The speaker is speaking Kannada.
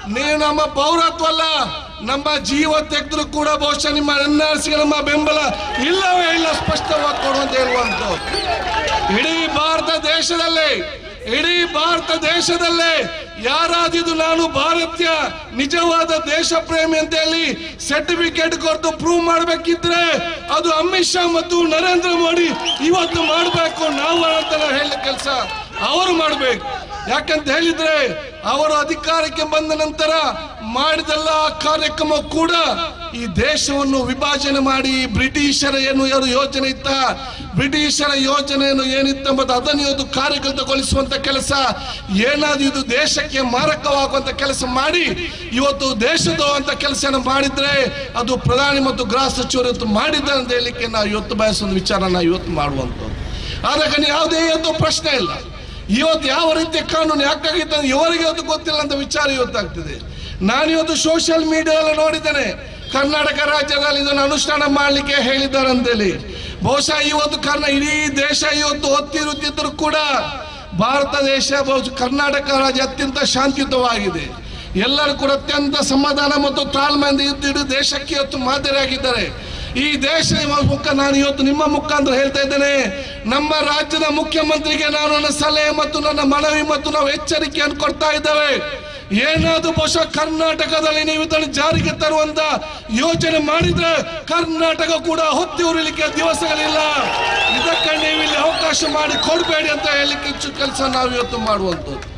ನೀವು ನಮ್ಮ ಪೌರತ್ವ ಅಲ್ಲ ನಮ್ಮ ಜೀವ ತೆಗೆದ್ರು ಕೂಡ ಬಹುಶಃ ನಿಮ್ಮ ಎನ್ ಆರ್ ಸಿಗೆ ನಮ್ಮ ಬೆಂಬಲ ಇಲ್ಲವೇ ಇಲ್ಲ ಸ್ಪಷ್ಟವಾಗಿ ಕೊಡುವಂತ ಹೇಳುವಂತ ಇಡೀ ಭಾರತ ದೇಶದಲ್ಲಿ ಇಡೀ ಭಾರತ ದೇಶದಲ್ಲೇ ಯಾರಾದಿದು ನಾನು ಭಾರತೀಯ ನಿಜವಾದ ದೇಶ ಪ್ರೇಮಿ ಅಂತ ಹೇಳಿ ಸರ್ಟಿಫಿಕೇಟ್ ಕೊಟ್ಟು ಪ್ರೂವ್ ಮಾಡ್ಬೇಕಿದ್ರೆ ಅದು ಅಮಿತ್ ಶಾ ಮತ್ತು ನರೇಂದ್ರ ಮೋದಿ ಇವತ್ತು ಮಾಡಬೇಕು ನಾವು ಅಂತ ಹೇಳಿ ಕೆಲಸ ಅವರು ಮಾಡಬೇಕು ಯಾಕಂತ ಹೇಳಿದ್ರೆ ಅವರು ಅಧಿಕಾರಕ್ಕೆ ಬಂದ ನಂತರ ಮಾಡಿದೆಲ್ಲ ಕಾರ್ಯಕ್ರಮ ಕೂಡ ಈ ದೇಶವನ್ನು ವಿಭಜನೆ ಮಾಡಿ ಬ್ರಿಟಿಷರ ಏನು ಏನು ಯೋಜನೆ ಇತ್ತ ಬ್ರಿಟಿಷರ ಯೋಜನೆಯನ್ನು ಏನಿತ್ತ ಮತ್ತು ಅದನ್ನು ಇವತ್ತು ಕಾರ್ಯಗತಗೊಳಿಸುವಂತ ಕೆಲಸ ಏನಾದ್ರು ಇದು ದೇಶಕ್ಕೆ ಮಾರಕವಾಗುವಂತ ಕೆಲಸ ಮಾಡಿ ಇವತ್ತು ದೇಶದ ಅಂತ ಕೆಲಸ ಮಾಡಿದ್ರೆ ಅದು ಪ್ರಧಾನಿ ಮತ್ತು ಗೃಹ ಸಚಿವರು ಇವತ್ತು ಮಾಡಿದ್ದಾರೆ ಅಂತ ಹೇಳಲಿಕ್ಕೆ ನಾವು ಇವತ್ತು ಬಯಸುವ ವಿಚಾರ ನಾವು ಇವತ್ತು ಮಾಡುವಂಥದ್ದು ಅದಕ್ಕೆ ಯಾವುದೇ ಒಂದು ಪ್ರಶ್ನೆ ಇಲ್ಲ ಇವತ್ತು ಯಾವ ರೀತಿಯ ಕಾನೂನು ಯಾಕಾಗಿತ್ತು ಅಂತ ಇವರಿಗೆ ಇವತ್ತು ಗೊತ್ತಿಲ್ಲ ಅಂತ ವಿಚಾರ ಇವತ್ತಾಗ್ತದೆ ನಾನು ಇವತ್ತು ಸೋಷಿಯಲ್ ಮೀಡಿಯಾದಲ್ಲಿ ನೋಡಿದ್ದೇನೆ ಕರ್ನಾಟಕ ರಾಜ್ಯದಲ್ಲಿ ಇದನ್ನು ಅನುಷ್ಠಾನ ಮಾಡಲಿಕ್ಕೆ ಹೇಳಿದ್ದಾರೆ ಅಂತೇಳಿ ಬಹುಶಃ ಇವತ್ತು ಕರ್ನಾ ಇಡೀ ದೇಶ ಇವತ್ತು ಒತ್ತಿರುತ್ತಿದ್ದರೂ ಕೂಡ ಭಾರತ ದೇಶ ಬಹುಶಃ ಕರ್ನಾಟಕ ರಾಜ್ಯ ಅತ್ಯಂತ ಶಾಂತಿಯುತವಾಗಿದೆ ಎಲ್ಲರೂ ಕೂಡ ಅತ್ಯಂತ ಸಮಾಧಾನ ಮತ್ತು ತಾಳ್ಮೆಯಿಂದ ಇದ್ದು ಇಡೀ ದೇಶಕ್ಕೆ ಇವತ್ತು ಮಾದರಿಯಾಗಿದ್ದಾರೆ ಈ ದೇಶ ಮುಖ ನಾನು ಇವತ್ತು ನಿಮ್ಮ ಮುಖಾಂತರ ಹೇಳ್ತಾ ಇದ್ದೇನೆ ನಮ್ಮ ರಾಜ್ಯದ ಮುಖ್ಯಮಂತ್ರಿಗೆ ನಾನು ನನ್ನ ಸಲಹೆ ಮತ್ತು ನನ್ನ ಮನವಿ ಮತ್ತು ನಾವು ಎಚ್ಚರಿಕೆಯನ್ನು ಕೊಡ್ತಾ ಇದ್ದೇವೆ ಏನಾದ್ರು ಬಹುಶಃ ಕರ್ನಾಟಕದಲ್ಲಿ ನೀವು ಇದನ್ನು ಜಾರಿಗೆ ತರುವಂತ ಯೋಚನೆ ಮಾಡಿದ್ರೆ ಕರ್ನಾಟಕ ಕೂಡ ಹೊತ್ತಿ ಉರಿಲಿಕ್ಕೆ ದಿವಸಗಳಿಲ್ಲ ಇದಕ್ಕೆ ನೀವು ಇಲ್ಲಿ ಅವಕಾಶ ಮಾಡಿ ಕೊಡಬೇಡಿ ಅಂತ ಹೇಳಲಿಕ್ಕೆ ಕೆಲಸ ನಾವು ಇವತ್ತು ಮಾಡುವಂಥದ್ದು